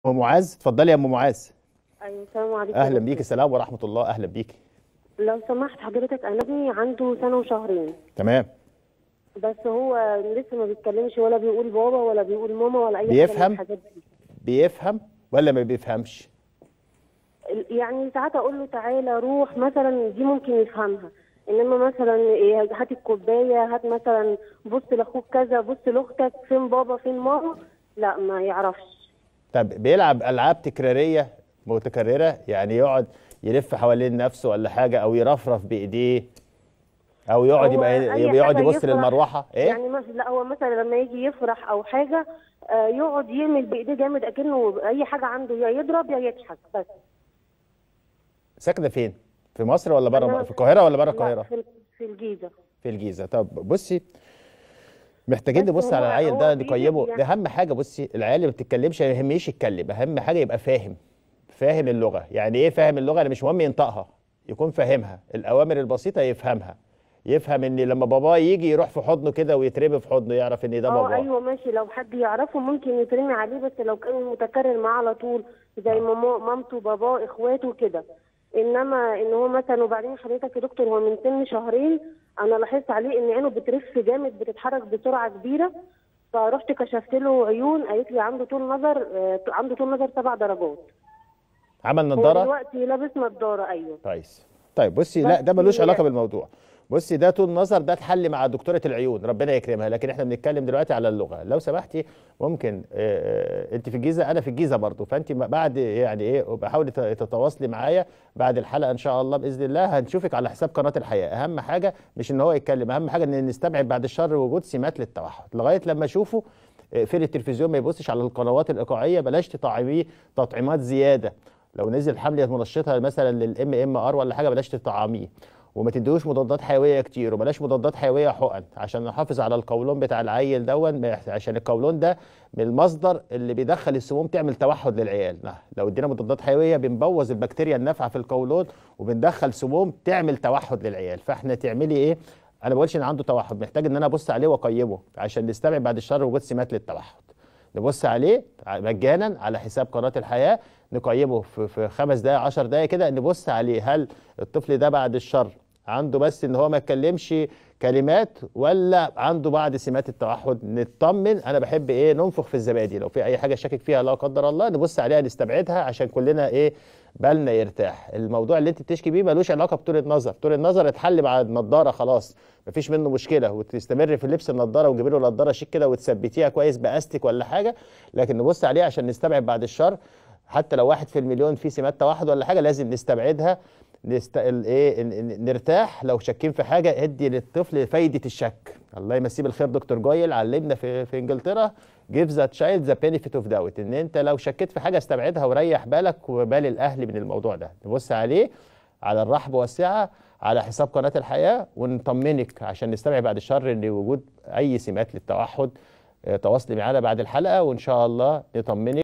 ام معاذ اتفضلي يا ام معاذ ايوه السلام عليكم اهلا بيك السلام ورحمه الله اهلا بيك لو سمحت حضرتك انا ابني عنده سنه وشهرين تمام بس هو لسه ما بيتكلمش ولا بيقول بابا ولا بيقول ماما ولا اي حاجه بيفهم؟ من الحاجات دي بيفهم ولا ما بيفهمش يعني ساعات اقول له تعالى روح مثلا دي ممكن يفهمها انما مثلا إيه، هات الكوبايه هات مثلا بص لاخوك كذا بص لاختك فين بابا فين ماما لا ما يعرفش طب بيلعب العاب تكراريه متكرره يعني يقعد يلف حوالين نفسه ولا حاجه او يرفرف بايديه او يقعد هو يبقى أي يقعد حاجة يبص يفرح. للمروحه ايه يعني مثلا لا هو مثلا لما يجي يفرح او حاجه آه، يقعد يعمل بايديه جامد اكنه اي حاجه عنده يا يضرب يا يضحك بس ساكنه فين في مصر ولا بره أنا في القاهره ولا بره لا، القاهره في في الجيزه في الجيزه طب بصي محتاجين بس نبص على هو- العيل هو ده بيجي نقيمه يعني- ده اهم حاجه بصي العيال اللي ما بتتكلمش ما يهمنيش يتكلم اهم حاجه يبقى فاهم فاهم اللغه يعني ايه فاهم اللغه انا مش مهم ينطقها يكون فاهمها الاوامر البسيطه يفهمها يفهم ان لما باباه يجي يروح في حضنه كده ويترمي في حضنه يعرف ان ده اه باباه ايوه ماشي لو حد يعرفه ممكن يترمي عليه بس لو كان متكرر معاه على طول زي ماما مامته باباه اخواته كده انما ان هو مثلا وبعدين حضرتك يا دكتور هو من سن شهرين انا لاحظت عليه ان عينه بترف جامد بتتحرك بسرعه كبيره فرحت كشفت له عيون قالت لي عنده طول نظر آه، عنده طول نظر سبع درجات عمل هو نظاره دلوقتي لابس نظاره ايوه كويس طيب بصي لا بس ده ملوش هي- علاقه بالموضوع بصي ده طول نظر ده اتحل مع دكتوره العيون ربنا يكرمها لكن احنا بنتكلم دلوقتي على اللغه لو سمحتي ممكن آه، آه، انت في الجيزه انا في الجيزه برضو فانت م- بعد يعني ايه بحاولي ت- تتواصلي معايا بعد الحلقه ان شاء الله باذن الله هنشوفك على حساب قناه الحياه اهم حاجه مش ان هو يتكلم اهم حاجه ان نستبعد بعد الشر وجود سمات للتوحد لغايه لما اشوفه آه، في التلفزيون ما يبصش على القنوات الايقاعيه بلاش تطعميه تطعيمات زياده لو نزل حمله منشطه مثلا للام ام ار ولا حاجه بلاش تطعميه وما تديهوش مضادات حيويه كتير وبلاش مضادات حيويه حقن عشان نحافظ على القولون بتاع العيل دون ما يح- عشان القولون ده من المصدر اللي بيدخل السموم تعمل توحد للعيال nah. لو ادينا مضادات حيويه بنبوظ البكتيريا النافعه في القولون وبندخل سموم تعمل توحد للعيال فاحنا تعملي ايه انا ما بقولش ان عنده توحد محتاج ان انا ابص عليه واقيمه عشان نستبعد بعد الشر وجود سمات للتوحد نبص عليه مجانا على حساب قناه الحياه نقيمه في, في خمس دقائق 10 دقائق كده نبص عليه هل الطفل ده بعد الشر عنده بس ان هو ما يتكلمش كلمات ولا عنده بعض سمات التوحد نطمن انا بحب ايه ننفخ في الزبادي لو في اي حاجه شاكك فيها لا قدر الله نبص عليها نستبعدها عشان كلنا ايه بالنا يرتاح الموضوع اللي انت بتشكي بيه ملوش علاقه بطول النظر طول النظر اتحل مع النضاره خلاص مفيش منه مشكله وتستمر في لبس النضاره وتجيبي له نضاره شيك كده وتثبتيها كويس باستك ولا حاجه لكن نبص عليه عشان نستبعد بعد الشر حتى لو واحد في المليون في سمات توحد ولا حاجه لازم نستبعدها نست... ال- ايه ن- ن- نرتاح لو شاكين في حاجه ادي للطفل فايده الشك الله يمسيه بالخير دكتور جويل علمنا في في انجلترا give the child the benefit of doubt ان انت لو شكيت في حاجه استبعدها وريح بالك وبال الاهل من الموضوع ده نبص عليه على الرحب والسعه على حساب قناه الحياه ونطمنك عشان نستبعد بعد الشر ان وجود اي سمات للتوحد آه، تواصلي معانا بعد الحلقه وان شاء الله نطمنك